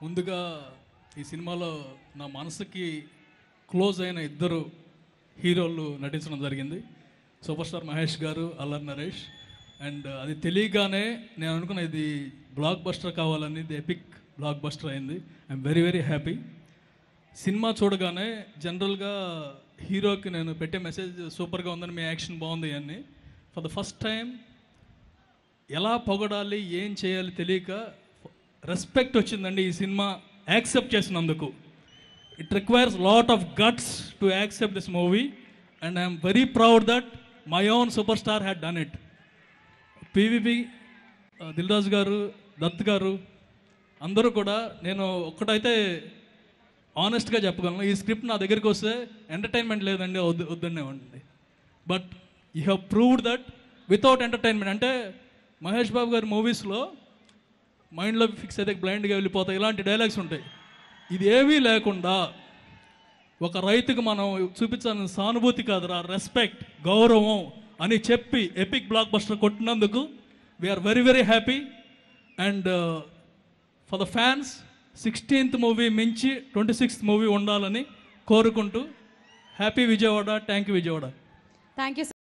ముందుగా ఈ సినిమాలో నా మనసుకి క్లోజ్ అయిన ఇద్దరు హీరోలు నటించడం జరిగింది సూపర్ స్టార్ మహేష్ గారు అల్లర్ నరేష్ అండ్ అది తెలియగానే నేను అనుకున్న ఇది బ్లాక్ బస్టర్ కావాలని ఇది ఎపిక్ బ్లాక్ బస్టర్ అయింది ఐఎమ్ వెరీ వెరీ హ్యాపీ సినిమా చూడగానే జనరల్గా హీరోకి నేను పెట్టే మెసేజ్ సూపర్గా ఉందని మీ యాక్షన్ బాగుంది అని ఫర్ ద ఫస్ట్ టైం ఎలా పొగడాలి ఏం చేయాలి తెలియక రెస్పెక్ట్ వచ్చిందండి ఈ సినిమా యాక్సెప్ట్ చేసినందుకు it requires lot of guts to accept this movie and I'm very proud that my own superstar had done it PVP Dil Raju గారు దత్ గారు అందరూ కూడా నేను ఒక్కటైతే ఆనెస్ట్గా చెప్పగలను ఈ స్క్రిప్ట్ నా దగ్గరికి వస్తే ఎంటర్టైన్మెంట్ లేదండి వద్దు వద్దనేవండి but you have proved that without entertainment అంటే మహేష్ బాబు గారి మూవీస్లో మైండ్లో ఫిక్స్ అయితే బ్లైండ్గా వెళ్ళిపోతాయి ఇలాంటి డైలాగ్స్ ఉంటాయి ఇది ఏమీ లేకుండా ఒక రైతుకు మనం చూపించాల్సిన సానుభూతి కాదురా రెస్పెక్ట్ గౌరవం అని చెప్పి ఎపిక్ బ్లాక్ బస్టర్ కొట్టినందుకు we're very very happy and for the fans sixteenth movie మించి ట్వంటీ సిక్స్త్ మూవీ ఉండాలని కోరుకుంటూ happy Vijayawada thank you Vijayawada thank you